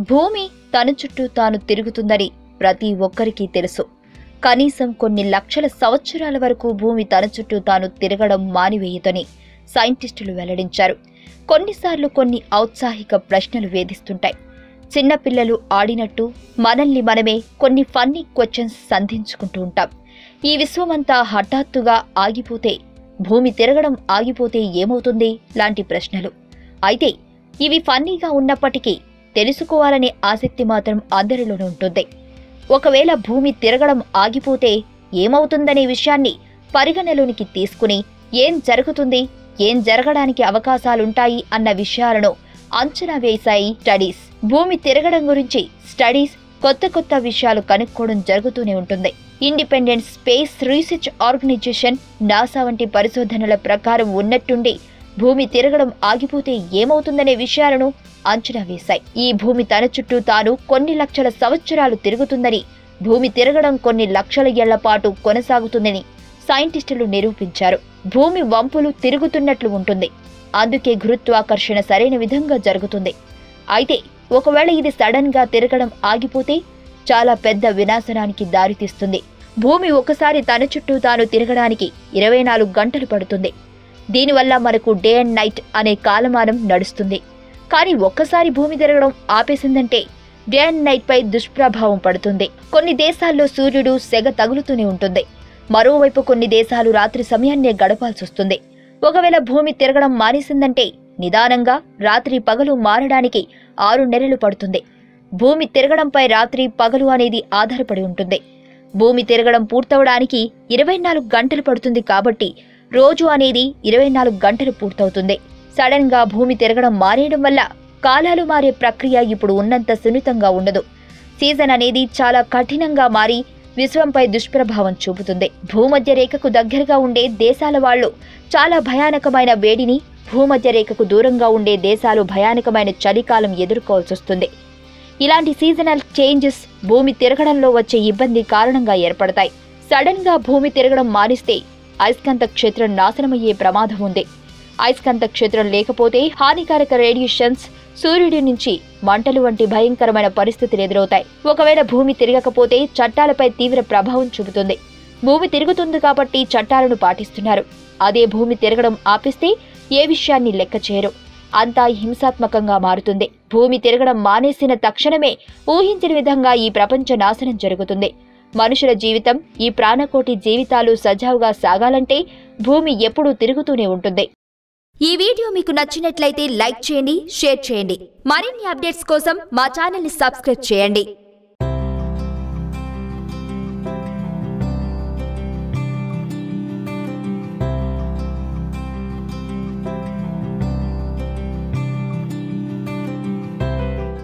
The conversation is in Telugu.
భూమి తన చుట్టూ తాను తిరుగుతుందని ప్రతి ఒక్కరికి తెలుసు కనీసం కొన్ని లక్షల సంవత్సరాల వరకు భూమి తన చుట్టూ తాను తిరగడం మానివేయదని సైంటిస్టులు వెల్లడించారు కొన్నిసార్లు కొన్ని ఔత్సాహిక ప్రశ్నలు వేధిస్తుంటాయి చిన్నపిల్లలు ఆడినట్టు మనల్ని మనమే కొన్ని ఫన్నీ క్వశ్చన్స్ సంధించుకుంటూ ఉంటాం ఈ విశ్వమంతా హఠాత్తుగా ఆగిపోతే భూమి తిరగడం ఆగిపోతే ఏమవుతుంది లాంటి ప్రశ్నలు అయితే ఇవి ఫన్నీగా ఉన్నప్పటికీ తెలుసుకోవాలనే ఆసక్తి మాత్రం అందరిలోనూ ఉంటుంది ఒకవేళ భూమి తిరగడం ఆగిపోతే ఏమవుతుందనే విషయాన్ని పరిగణలోనికి తీసుకుని ఏం జరుగుతుంది ఏం జరగడానికి అవకాశాలుంటాయి అన్న విషయాలను అంచనా వేశాయి స్టడీస్ భూమి తిరగడం గురించి స్టడీస్ కొత్త కొత్త విషయాలు కనుక్కోవడం జరుగుతూనే ఉంటుంది independent space research organisation NASA వంటి పరిశోధనల ప్రకారం ఉన్నట్టుండి భూమి తిరగడం ఆగిపోతే ఏమవుతుందనే విషయాలను అంచనా వేశాయి ఈ భూమి తన చుట్టూ తాను కొన్ని లక్షల సంవత్సరాలు తిరుగుతుందని భూమి తిరగడం కొన్ని లక్షల ఏళ్ల పాటు కొనసాగుతుందని సైంటిస్టులు నిరూపించారు భూమి వంపులు తిరుగుతున్నట్లు ఉంటుంది అందుకే గురుత్వాకర్షణ సరైన విధంగా జరుగుతుంది అయితే ఒకవేళ ఇది సడన్ గా తిరగడం ఆగిపోతే చాలా పెద్ద వినాశనానికి దారితీస్తుంది భూమి ఒకసారి తన చుట్టూ తాను తిరగడానికి ఇరవై నాలుగు గంటలు పడుతుంది దీనివల్ల మనకు డే అండ్ నైట్ అనే కాలమానం నడుస్తుంది కానీ ఒక్కసారి భూమి తిరగడం ఆపేసిందంటే డే అండ్ నైట్ పై దుష్ప్రభావం పడుతుంది కొన్ని దేశాల్లో సూర్యుడు సెగ తగులుతూనే ఉంటుంది మరోవైపు కొన్ని దేశాలు రాత్రి సమయాన్నే గడపాల్సి వస్తుంది ఒకవేళ భూమి తిరగడం మానేసిందంటే నిదానంగా రాత్రి పగలు మారడానికి ఆరు నెలలు పడుతుంది భూమి తిరగడంపై రాత్రి పగలు అనేది ఆధారపడి ఉంటుంది భూమి తిరగడం పూర్తవడానికి ఇరవై నాలుగు గంటలు పడుతుంది కాబట్టి రోజు అనేది ఇరవై నాలుగు గంటలు పూర్తవుతుంది సడన్ గా భూమి తిరగడం మారేయడం వల్ల కాలాలు మారే ప్రక్రియ ఇప్పుడు ఉన్నంత సున్నితంగా ఉండదు సీజన్ అనేది చాలా కఠినంగా మారి విశ్వంపై దుష్ప్రభావం చూపుతుంది భూమధ్య రేఖకు దగ్గరగా ఉండే దేశాల వాళ్ళు చాలా భయానకమైన వేడిని భూమధ్య రేఖకు దూరంగా ఉండే దేశాలు భయానకమైన చలికాలం ఎదుర్కోవాల్సి వస్తుంది ఇలాంటి సీజనల్ చేంజెస్ భూమి తిరగడంలో వచ్చే ఇబ్బంది కారణంగా ఏర్పడతాయి సడన్ గా భూమి తిరగడం మానిస్తే అయస్కాంత క్షేత్రం నాశనమయ్యే ప్రమాదం ఉంది అయస్కాంత క్షేత్రం లేకపోతే హానికారక రేడియేషన్స్ సూర్యుడి నుంచి మంటలు వంటి భయంకరమైన పరిస్థితులు ఎదురవుతాయి ఒకవేళ భూమి తిరగకపోతే చట్టాలపై తీవ్ర ప్రభావం చూపుతుంది భూమి తిరుగుతుంది కాబట్టి చట్టాలను పాటిస్తున్నారు అదే భూమి తిరగడం ఆపిస్తే ఏ విషయాన్ని లెక్క చేయరు అంతా హింసాత్మకంగా మారుతుంది భూమి తిరగడం మానేసిన తక్షణమే ఊహించని విధంగా ఈ ప్రపంచ నాశనం జరుగుతుంది మనుషుల జీవితం ఈ ప్రాణకోటి జీవితాలు సజావుగా సాగాలంటే భూమి ఎప్పుడూ తిరుగుతూనే ఉంటుంది ఈ వీడియో మీకు నచ్చినట్లయితే లైక్ చేయండి షేర్ చేయండి మరిన్ని అప్డేట్స్ కోసం మా ఛానల్ని సబ్స్క్రైబ్ చేయండి